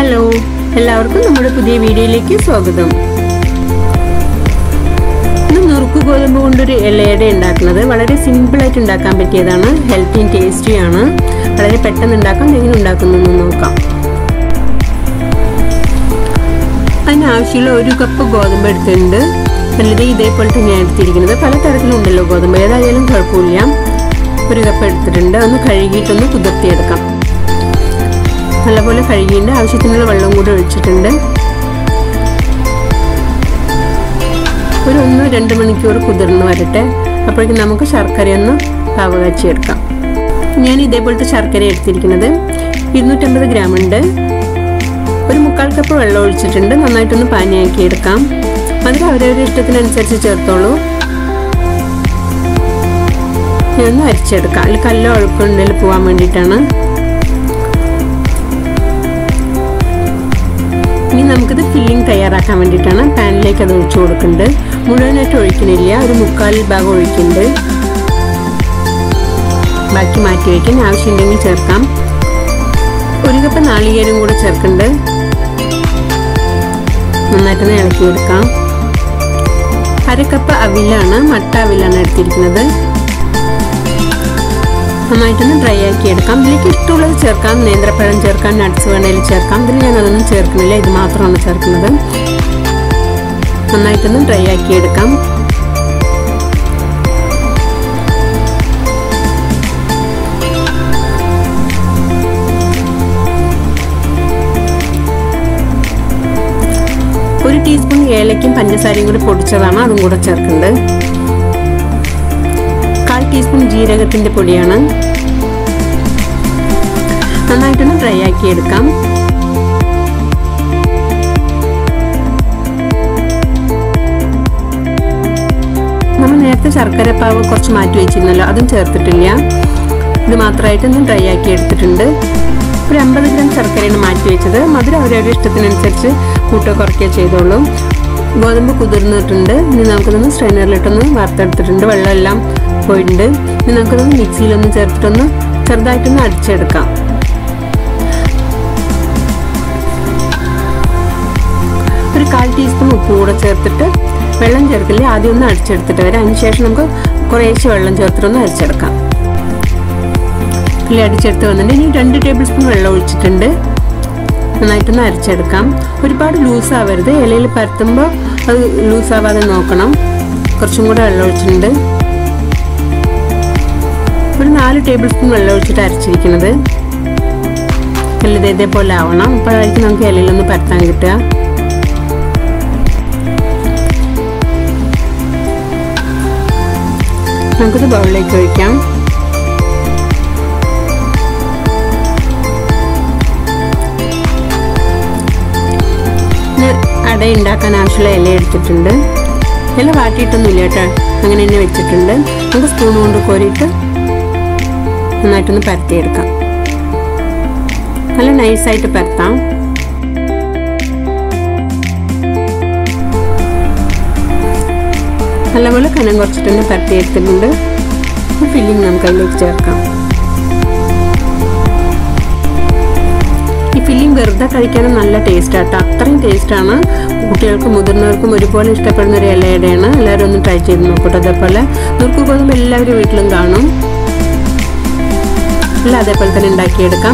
hello എല്ലാവർക്കും നമ്മുടെ പുതിയ വീഡിയോയിലേക്ക് സ്വാഗതം ഇന്ന് നുറുക്ക് ഗോതമ്പ് കൊണ്ടൊരു ഇലയട ഉണ്ടാക്കുന്നത് വളരെ സിമ്പിൾ ആയിട്ട് ഉണ്ടാക്കാൻ പറ്റിയതാണ് ഹെൽത്തിയും ടേസ്റ്റിയാണ് വളരെ പെട്ടെന്ന് ഉണ്ടാക്കാം എങ്ങനെ ഉണ്ടാക്കുന്നതെന്ന് നോക്കാം അതിനാവശ്യമുള്ള ഒരു കപ്പ് ഗോതമ്പ് എടുത്തിട്ടുണ്ട് നല്ലത് ഇതേപോലെ തന്നെയാണ് എടുത്തിരിക്കുന്നത് പല തരത്തിലുണ്ടല്ലോ ഗോതമ്പ് ഏതായാലും കുഴപ്പമില്ല ഒരു കപ്പ് എടുത്തിട്ടുണ്ട് ഒന്ന് കഴുകിയിട്ടൊന്ന് കുതിർത്തിയെടുക്കാം നല്ലപോലെ കഴുകിയിട്ട് ആവശ്യത്തിനുള്ള വെള്ളം കൂടി ഒഴിച്ചിട്ടുണ്ട് ഒരു ഒന്ന് രണ്ട് മണിക്കൂർ കുതിർന്ന് വരട്ടെ അപ്പോഴേക്കും നമുക്ക് ശർക്കരയൊന്ന് പാവകാച്ചിയെടുക്കാം ഞാൻ ഇതേപോലത്തെ ശർക്കര എടുത്തിരിക്കുന്നത് ഇരുന്നൂറ്റമ്പത് ഗ്രാം ഉണ്ട് ഒരു മുക്കാൽ കപ്പ് വെള്ളം ഒഴിച്ചിട്ടുണ്ട് നന്നായിട്ടൊന്ന് പാനിയാക്കി എടുക്കാം അതിൽ അവരവരുടെ ഇഷ്ടത്തിനനുസരിച്ച് ചേർത്തോളൂ ഒന്ന് അരിച്ചെടുക്കാം അതിൽ കല്ലോ ഒഴുക്കുണ്ടെങ്കിൽ പോകാൻ വേണ്ടിയിട്ടാണ് ഇനി നമുക്കിത് ഫില്ലിംഗ് തയ്യാറാക്കാൻ വേണ്ടിയിട്ടാണ് പാനിലേക്ക് അത് ഒഴിച്ചു കൊടുക്കുന്നുണ്ട് മുഴുവനായിട്ട് ഒഴിക്കണില്ല ഒരു മുക്കാൽ ഭാഗം ഒഴിക്കുന്നുണ്ട് ബാക്കി മാറ്റി വയ്ക്കാൻ ആവശ്യമുണ്ടെങ്കിൽ ചേർക്കാം ഒരു കപ്പ് നാളികേരം കൂടെ ചേർക്കുന്നുണ്ട് നന്നായിട്ടൊന്ന് ഇളക്കിയെടുക്കാം അരക്കപ്പ് അവിലാണ് മട്ട അവിലാണ് എടുത്തിരിക്കുന്നത് നന്നായിട്ടൊന്ന് ഡ്രൈ ആക്കി എടുക്കാം ഇതിലേക്ക് ഇഷ്ടമുള്ളത് ചേർക്കാം നേന്ത്രപ്പഴം ചേർക്കാം നട്ട്സ് വേണേലും ചേർക്കാം ഇതിൽ ഞാൻ അതൊന്നും ചേർക്കുന്നില്ല ഇത് മാത്രമാണ് ചേർക്കുന്നത് നന്നായിട്ടൊന്ന് ഡ്രൈ ആക്കി എടുക്കാം ഒരു ടീസ്പൂൺ ഏലക്കും പഞ്ചസാരയും കൂടി പൊടിച്ചതാണ് അതും കൂടെ ചേർക്കുന്നത് കാൽ ടീസ്പൂൺ ജീരകത്തിന്റെ പൊടിയാണ് നന്നായിട്ടൊന്ന് ഡ്രൈ ആക്കി എടുക്കാം നമ്മൾ നേരത്തെ ശർക്കരപ്പാവ് കുറച്ച് മാറ്റി വെച്ചിരുന്നല്ലോ അതും ചേർത്തിട്ടില്ല ഇത് മാത്രമായിട്ട് ഒന്ന് ഡ്രൈ ആക്കി എടുത്തിട്ടുണ്ട് ഒരു അമ്പത് ഗ്രാം ശർക്കരയാണ് മാറ്റി വെച്ചത് മധുരം അവരവരുടെ ഇഷ്ടത്തിനനുസരിച്ച് കൂട്ടോ കുറയ്ക്കുകയോ ചെയ്തോളൂ ഗോതമ്പ് കുതിർന്നിട്ടുണ്ട് ഇനി നമുക്കിതൊന്ന് സ്ട്രെയിനറിലിട്ടൊന്ന് വറുത്തെടുത്തിട്ടുണ്ട് വെള്ളമെല്ലാം പോയിട്ടുണ്ട് ഇനി നമുക്കിതൊന്ന് മിക്സിയിലൊന്ന് ചേർത്തിട്ടൊന്ന് ചെറുതായിട്ടൊന്ന് അടിച്ചെടുക്കാം ഒരു കാൽ ടീസ്പൂൺ ഉപ്പ് കൂടെ ചേർത്തിട്ട് വെള്ളം ചേർക്കില്ല ആദ്യം ഒന്ന് അടിച്ചെടുത്തിട്ട് വരാം അതിനുശേഷം നമുക്ക് കുറേശ്ശെ വെള്ളം ചേർത്തിട്ടൊന്ന് അരിച്ചെടുക്കാം ഇതിൽ അടിച്ചെടുത്ത് വന്നിട്ട് ഇനി രണ്ട് ടേബിൾ സ്പൂൺ വെള്ളം ഒഴിച്ചിട്ടുണ്ട് നന്നായിട്ടൊന്ന് അരച്ചെടുക്കാം ഒരുപാട് ലൂസ് ആവരുത് ഇലയിൽ പരത്തുമ്പോൾ അത് ലൂസ് ആവാതെ നോക്കണം കുറച്ചും കൂടെ വെള്ളം ഒഴിച്ചിട്ടുണ്ട് ഒരു നാല് ടേബിൾ സ്പൂൺ വെള്ളം ഒഴിച്ചിട്ട് അരച്ചിരിക്കുന്നത് എല്ലാം ഇതേപോലെ ആവണം അപ്പോഴായിരിക്കും നമുക്ക് ഇലയിലൊന്ന് പരത്താൻ കിട്ടുക നമുക്കിത് ബൗളിലേക്ക് ഒഴിക്കാം അട ഉണ്ടാക്കാൻ ആവശ്യമുള്ള ഇല എടുത്തിട്ടുണ്ട് ഇല വാട്ടിയിട്ടൊന്നുമില്ല കേട്ടോ അങ്ങനെ തന്നെ വെച്ചിട്ടുണ്ട് നമുക്ക് സ്പൂൺ കൊണ്ട് കോരിയിട്ട് നന്നായിട്ടൊന്ന് പരത്തിയെടുക്കാം നല്ല നൈസായിട്ട് പരത്താം നല്ലപോലെ കനം കുറച്ചിട്ട് തന്നെ പരത്തിയെടുത്തിട്ടുണ്ട് ഫില്ലിങ് നമുക്ക് അതിലേക്ക് ചേർക്കാം ഈ ഫില്ലിംഗ് വെറുതെ കഴിക്കാനും നല്ല ടേസ്റ്റ് ആട്ടോ അത്രയും ടേസ്റ്റാണ് കുട്ടികൾക്കും മുതിർന്നവർക്കും ഒരുപോലെ ഇഷ്ടപ്പെടുന്ന ഒരു ഇലയുടെയാണ് എല്ലാവരും ഒന്ന് ട്രൈ ചെയ്ത് നോക്കട്ടെ അതേപോലെ നുറുക്ക് ഗോതമ്പ് എല്ലാവരും വീട്ടിലും കാണും എല്ലാം അതേപോലെ തന്നെ ഉണ്ടാക്കിയെടുക്കാം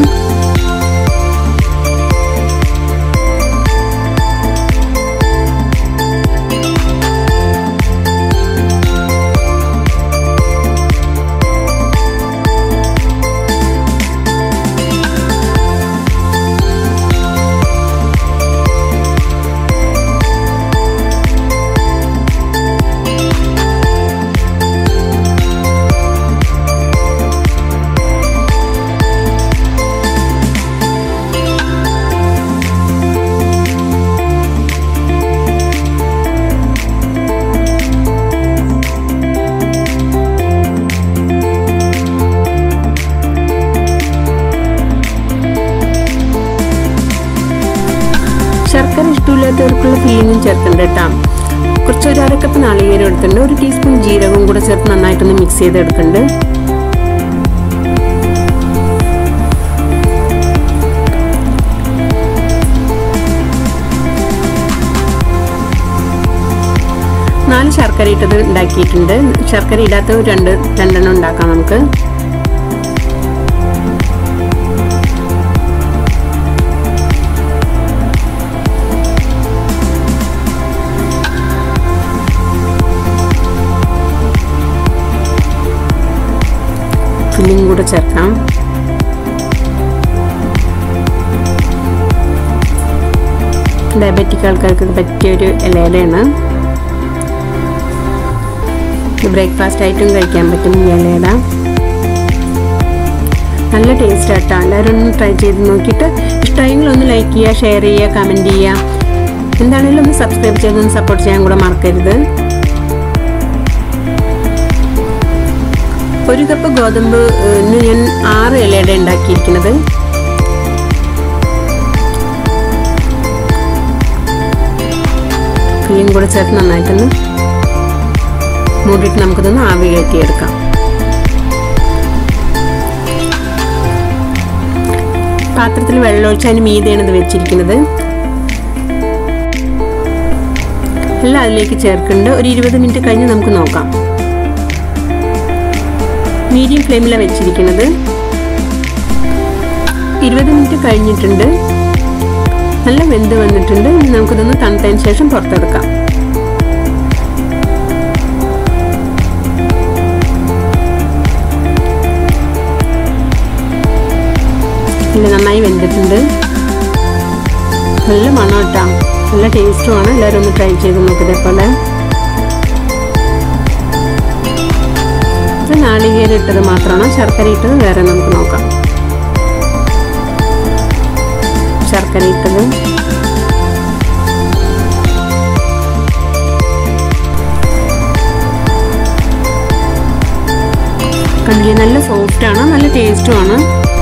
ശർക്കര ഇഷ്ടമില്ലാത്തവർക്കുള്ള ഫില്ലിങ്ങും ചേർക്കണ്ട കേട്ടോ കുറച്ച് ഒരു അരക്കപ്പ് നാളികേരം എടുത്തിട്ടുണ്ട് ഒരു ടീസ്പൂൺ ജീരകവും കൂടെ ചേർത്ത് നന്നായിട്ടൊന്ന് മിക്സ് ചെയ്തെടുക്കുന്നുണ്ട് നാല് ശർക്കര ഇട്ടത് ഉണ്ടാക്കിയിട്ടുണ്ട് ശർക്കര ഇടാത്ത ഒരു രണ്ട് രണ്ടെണ്ണം ഉണ്ടാക്കാം നമുക്ക് ഫില്ലിംഗ് കൂടെ ചേർക്കാം ഡയബറ്റിക് ആൾക്കാർക്ക് പറ്റിയ ഒരു ഇലയിലാണ് ബ്രേക്ക്ഫാസ്റ്റ് ആയിട്ടും കഴിക്കാൻ പറ്റും ഈ ഇലയില നല്ല ടേസ്റ്റ് ആട്ടോ എല്ലാവരും ഒന്ന് ട്രൈ ചെയ്ത് നോക്കിയിട്ട് ഇഷ്ടമെങ്കിൽ ഒന്ന് ലൈക്ക് ചെയ്യുക ഷെയർ ചെയ്യുക കമൻറ്റ് ചെയ്യുക എന്താണെങ്കിലും ഒന്ന് സബ്സ്ക്രൈബ് ചെയ്തൊന്ന് സപ്പോർട്ട് ചെയ്യാൻ കൂടെ മറക്കരുത് ഒരു കപ്പ് ഗോതമ്പ് ഞാൻ ആറ് ഇലയുടെ ഉണ്ടാക്കിയിരിക്കുന്നത് ഫില്ലിംഗ് കൂടെ ചേർത്ത് നന്നായിട്ടൊന്ന് മൂടിയിട്ട് നമുക്കിതൊന്ന് ആവി കയറ്റിയെടുക്കാം പാത്രത്തിൽ വെള്ളമൊഴിച്ച് അതിന് മീതെയാണ് ഇത് വെച്ചിരിക്കുന്നത് എല്ലാം അതിലേക്ക് ചേർക്കുന്നുണ്ട് ഒരു ഇരുപത് മിനിറ്റ് കഴിഞ്ഞ് നമുക്ക് നോക്കാം മീഡിയം ഫ്ലെയിമിലാണ് വെച്ചിരിക്കുന്നത് ഇരുപത് മിനിറ്റ് കഴിഞ്ഞിട്ടുണ്ട് നല്ല വെന്ത് വന്നിട്ടുണ്ട് ഇനി നമുക്കിതൊന്ന് തണുത്തതിന് ശേഷം പുറത്തെടുക്കാം ഇല്ല നന്നായി വെന്തിട്ടുണ്ട് നല്ല മണം ഇട്ടാ നല്ല ടേസ്റ്റുമാണ് എല്ലാവരും ഒന്ന് ട്രൈ ചെയ്ത് നോക്കുക ഇതേപോലെ നാളികേരം ഇട്ടത് മാത്രമാണ് ശർക്കര ഇട്ടത് വേറെ നമുക്ക് നോക്കാം ശർക്കര ഇട്ടത് കണ്ടില്ലേ നല്ല സോഫ്റ്റ് ആണ് നല്ല ടേസ്റ്റുമാണ്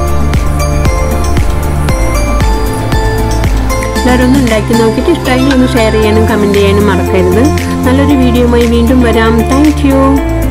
എല്ലാവരും ഒന്ന് ഉണ്ടാക്കി നോക്കിയിട്ട് ഇഷ്ടമായി ഒന്ന് ഷെയർ ചെയ്യാനും കമൻറ്റ് ചെയ്യാനും മറക്കരുത് നല്ലൊരു വീഡിയോയുമായി വീണ്ടും വരാം താങ്ക്